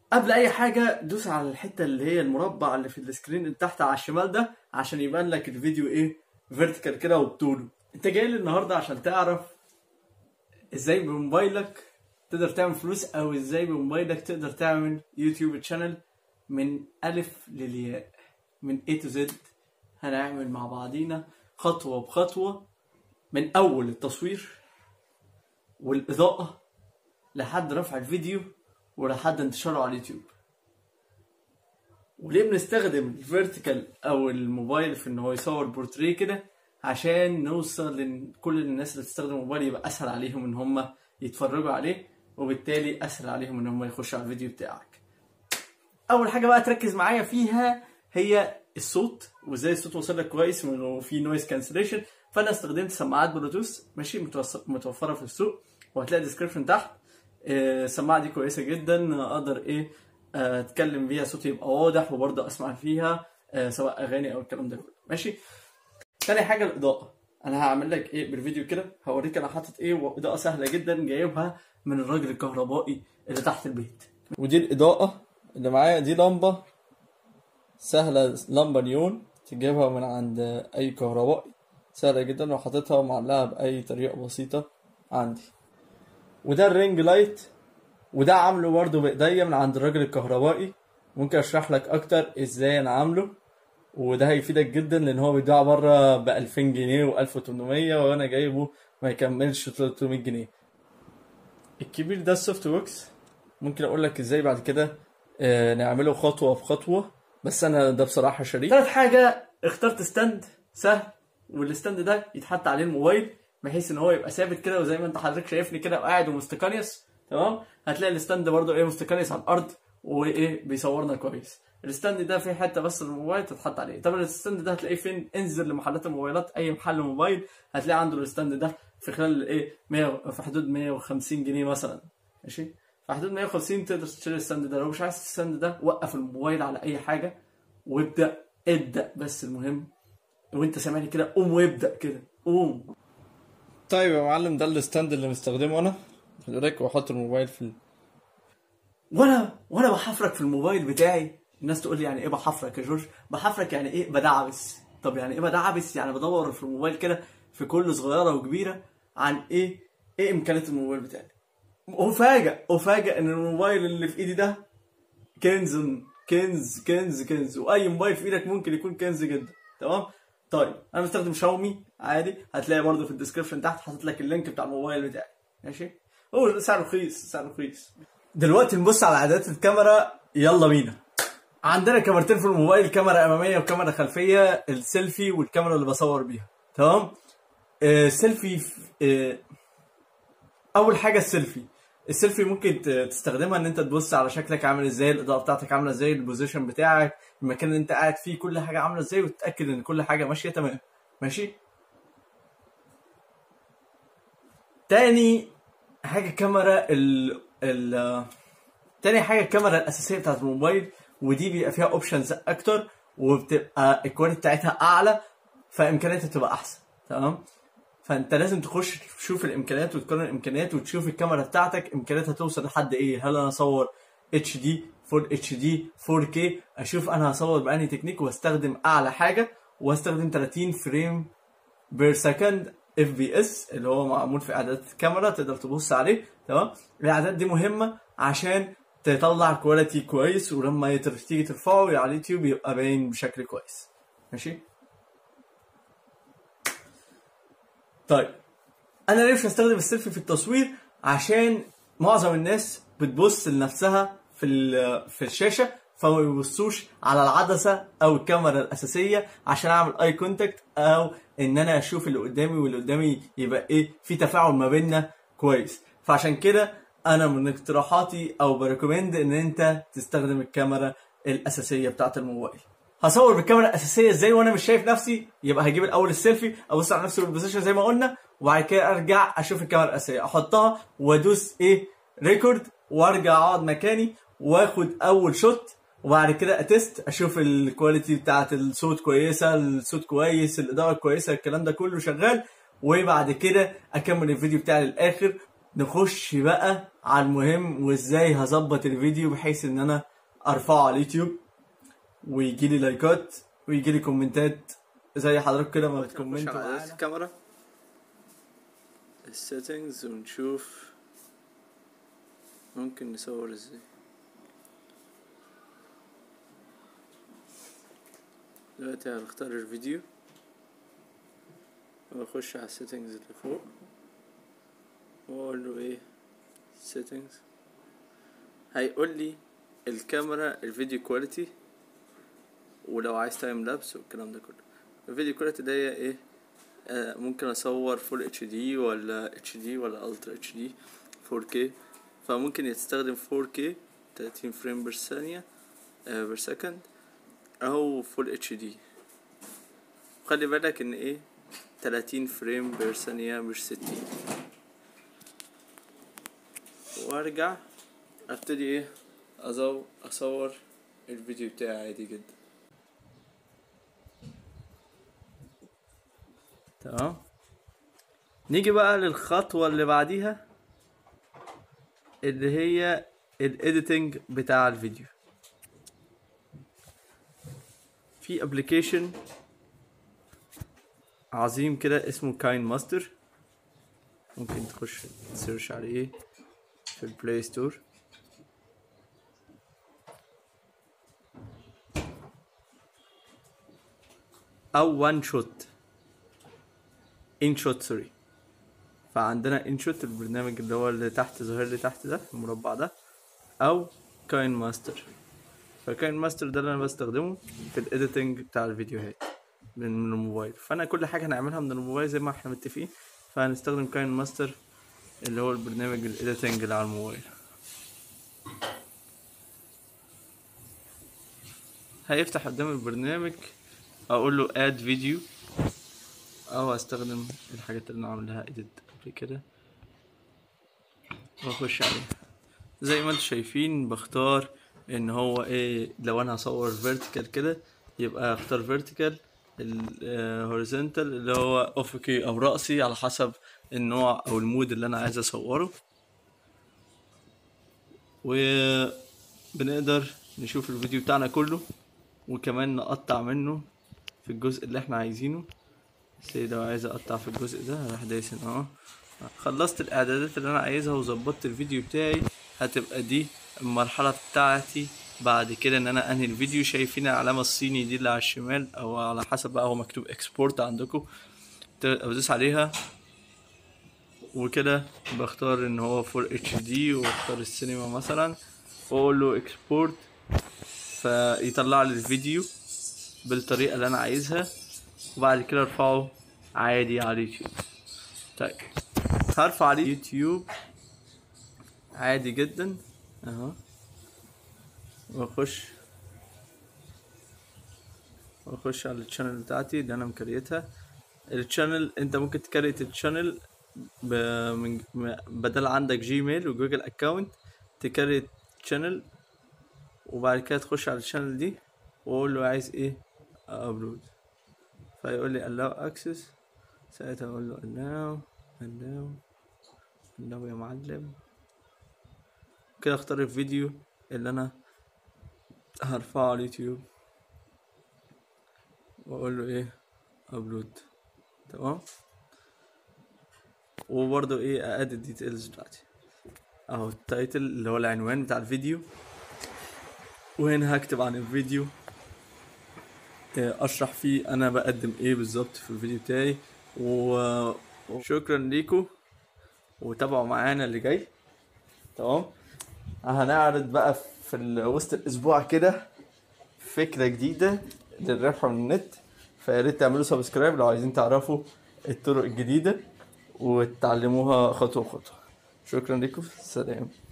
قبل اي حاجه دوس على الحته اللي هي المربع اللي في السكرين اللي تحت على الشمال ده عشان يبان لك الفيديو ايه فيرتيكال كده وبطوله انت جاي لي النهارده عشان تعرف ازاي بموبايلك تقدر تعمل فلوس او ازاي بموبايلك تقدر تعمل يوتيوب تشانل من الف للياء من A to Z هنعمل مع بعضينا خطوة بخطوة من أول التصوير والإضاءة لحد رفع الفيديو ولحد انتشاره على اليوتيوب وليه بنستخدم الفيرتيكال أو الموبايل في إن هو يصور بورتريه كده عشان نوصل لكل الناس اللي بتستخدم الموبايل يبقى أسهل عليهم إن هم يتفرجوا عليه وبالتالي أسهل عليهم إن هم يخشوا على الفيديو بتاعك اول حاجه بقى تركز معايا فيها هي الصوت وازاي الصوت وصل لك كويس وانه في نويز كانسليشن فانا استخدمت سماعات بلوتوث ماشي متوص- متوفره في السوق وهتلاقي ديسكربشن تحت آه، السماعه دي كويسه جدا اقدر ايه آه، اتكلم بيها صوتي يبقى واضح وبرضه اسمع فيها آه، سواء اغاني او الكلام ده كله ماشي تاني حاجه الاضاءه انا هعمل لك ايه بالفيديو كده هوريك انا حاطط ايه واضاءه سهله جدا جايبها من الراجل الكهربائي اللي تحت البيت ودي الاضاءه اللي معايا دي لمبه سهله لمبه نيون تجيبها من عند اي كهربائي سهله جدا وحاططها ومعلقها باي طريقه بسيطه عندي وده الرينج لايت وده عامله برضه بايديا من عند الراجل الكهربائي ممكن اشرح لك اكتر ازاي انا عامله وده هيفيدك جدا لان هو بيتباع بره ب 2000 جنيه و1800 وانا جايبه ما يكملش 300 جنيه الكبير ده السوفت ووكس ممكن اقول لك ازاي بعد كده آه، نعمله خطوه بخطوه بس انا ده بصراحه شريك ثالث حاجه اخترت ستاند سهل والستاند ده يتحط عليه الموبايل بحيث ان هو يبقى ثابت كده وزي ما انت حضرتك شايفني كده قاعد ومستكنيس تمام هتلاقي الستاند برضو ايه مستكنيس على الارض وايه بيصورنا كويس الستاند ده فيه حته بس الموبايل تتحط عليه طبعا الستاند ده هتلاقيه فين انزل لمحلات الموبايلات اي محل موبايل هتلاقي عنده الستاند ده في خلال ايه 100 في حدود 150 جنيه مثلا ماشي في حدود 150 تقدر تشتري الستاند ده لو مش عايز الستاند ده وقف الموبايل على اي حاجه وابدا ابدا بس المهم وانت سامعني كده قوم وابدا كده قوم طيب يا معلم ده الستاند اللي مستخدمه انا خلي بالك واحط الموبايل في ال... وانا وانا بحفرك في الموبايل بتاعي الناس تقول لي يعني ايه بحفرك يا جورج بحفرك يعني ايه بدعبس طب يعني ايه بدعبس يعني بدور في الموبايل كده في كل صغيره وكبيره عن ايه ايه امكانيات الموبايل بتاعي افاجئ افاجئ ان الموبايل اللي في ايدي ده كنز كنز كنز كنز واي موبايل في ايدك ممكن يكون كنز جدا تمام طيب انا بستخدم شاومي عادي هتلاقي برضو في الديسكربشن تحت حاطط لك اللينك بتاع الموبايل بتاعي ماشي هو سعره رخيص سعره رخيص دلوقتي نبص على اعدادات الكاميرا يلا بينا عندنا كاميرتين في الموبايل كاميرا اماميه وكاميرا خلفيه السيلفي والكاميرا اللي بصور بيها تمام آه، السيلفي آه، اول حاجه السيلفي السيلفي ممكن ت- تستخدمها ان انت تبص على شكلك عامل ازاي الاضاءه بتاعتك عامله ازاي البوزيشن بتاعك المكان اللي انت قاعد فيه كل حاجه عامله ازاي وتتاكد ان كل حاجه ماشيه تمام ماشي تاني حاجه كاميرا ال ال تاني حاجه الكاميرا الاساسيه بتاعت الموبايل ودي بيبقى فيها اوبشنز اكتر وبتبقى الكواليتي بتاعتها اعلى فامكانياتها تبقى احسن تمام فانت لازم تخش تشوف الامكانيات وتقارن الامكانيات وتشوف الكاميرا بتاعتك امكانياتها توصل لحد ايه هل انا اصور اتش دي فول اتش دي 4K اشوف انا هصور بانهي تكنيك واستخدم اعلى حاجه واستخدم 30 فريم بير سكند اف بي اس اللي هو معمول في اعدادات الكاميرا تقدر تبص عليه تمام الاعداد دي مهمه عشان تطلع كواليتي كويس ولما تر- تيجي ترفعه على اليوتيوب يبقى باين بشكل كويس ماشي طيب انا ليه مش هستخدم السيلفي في التصوير عشان معظم الناس بتبص لنفسها في ال- في الشاشه فما بيبصوش على العدسه او الكاميرا الاساسيه عشان اعمل اي كونتاكت او ان انا اشوف اللي قدامي واللي قدامي يبقى ايه في تفاعل ما بيننا كويس فعشان كده انا من اقتراحاتي او بريكومند ان انت تستخدم الكاميرا الاساسيه بتاعت الموبايل هصور بالكاميرا الاساسيه ازاي وانا مش شايف نفسي يبقى هجيب الاول السيلفي ابص على نفسي بالبوزيشن زي ما قلنا وبعد كده ارجع اشوف الكاميرا الاساسيه احطها وادوس ايه ريكورد وارجع اقعد مكاني واخد اول شوت وبعد كده اتست اشوف الكواليتي بتاعت الصوت كويسه الصوت كويس الاضاءه كويسه الكلام ده كله شغال وبعد كده اكمل الفيديو بتاعي للاخر نخش بقى على المهم وازاي هظبط الفيديو بحيث ان انا ارفعه على اليوتيوب ويجي لي لايكات ويجي لي كومنتات زي حضرتك كده ما بتكومنتوا معانا الكاميرا السيتنجز ونشوف ممكن نصور ازاي دلوقتي هنختار الفيديو واخش على السيتنجز اللي فوق واقول له ايه settings هيقول لي الكاميرا الفيديو كواليتي ولو عايز تايم لابس والكلام ده كله الفيديو كواليتي ده هي ايه آه ممكن اصور فول اتش دي ولا اتش دي ولا الترا اتش دي 4K فممكن يستخدم 4K 30 فريم بير ثانية آه بير سكند او فول اتش دي خلي بالك ان ايه 30 فريم بير ثانية مش 60 وارجع ابتدي ايه أزو اصور الفيديو بتاعي عادي جدا تمام نيجي بقى للخطوة اللي بعديها اللي هي الايديتنج بتاع الفيديو في ابلكيشن عظيم كده اسمه كاين ماستر ممكن تخش تسيرش عليه في البلاي ستور او وان شوت ان شوت سوري فعندنا ان شوت البرنامج اللي هو اللي تحت ظاهر لي تحت ده المربع ده او كاين ماستر فكاين ماستر ده اللي انا بستخدمه في الايديتنج بتاع الفيديوهات من من الموبايل فانا كل حاجه هنعملها من الموبايل زي ما احنا متفقين فهنستخدم كاين ماستر اللي هو البرنامج الايديتنج اللي على الموبايل هيفتح قدام البرنامج اقول له اد فيديو او استخدم الحاجات اللي انا عاملها اديت قبل كده واخش عليها زي ما انتم شايفين بختار ان هو ايه لو انا هصور فيرتيكال كده يبقى اختار فيرتيكال الهوريزونتال اللي هو افقي او رأسي على حسب النوع او المود اللي انا عايز اصوره وبنقدر نشوف الفيديو بتاعنا كله وكمان نقطع منه في الجزء اللي احنا عايزينه سي لو عايز اقطع في الجزء ده هروح دايس هنا اهو خلصت الاعدادات اللي انا عايزها وظبطت الفيديو بتاعي هتبقى دي المرحلة بتاعتي بعد كده ان انا انهي الفيديو شايفين العلامة الصيني دي اللي على الشمال او على حسب بقى هو مكتوب اكسبورت عندكم بدوس عليها وكده بختار ان هو فور اتش دي واختار السينما مثلا واقول له اكسبورت فيطلع لي الفيديو بالطريقة اللي انا عايزها وبعد كده ارفعه عادي على اليوتيوب طيب هرفع على اليوتيوب عادي جدا اهو واخش واخش على الشانل بتاعتي اللي انا مكريتها الشانل انت ممكن تكريت الشانل ب... من... بدل عندك جيميل وجوجل اكونت تكريت شانل وبعد كده تخش على الشانل دي واقول له عايز ايه ابلود فيقول لي allow access ساعتها اقول له allow allow allow يا معلم كده اختار الفيديو اللي انا هرفعه على اليوتيوب واقول له ايه ابلود تمام وبرضه ايه ااد الديتيلز بتاعتي اهو التايتل اللي هو العنوان بتاع الفيديو وهنا هكتب عن الفيديو اشرح فيه انا بقدم ايه بالظبط في الفيديو بتاعي و- وشكرا ليكم وتابعوا معانا اللي جاي تمام هنعرض بقى في ال- وسط الاسبوع كده فكره جديده للربح من النت فيا ريت تعملوا سبسكرايب لو عايزين تعرفوا الطرق الجديده وتتعلموها خطوه خطوه شكرا لكم سلام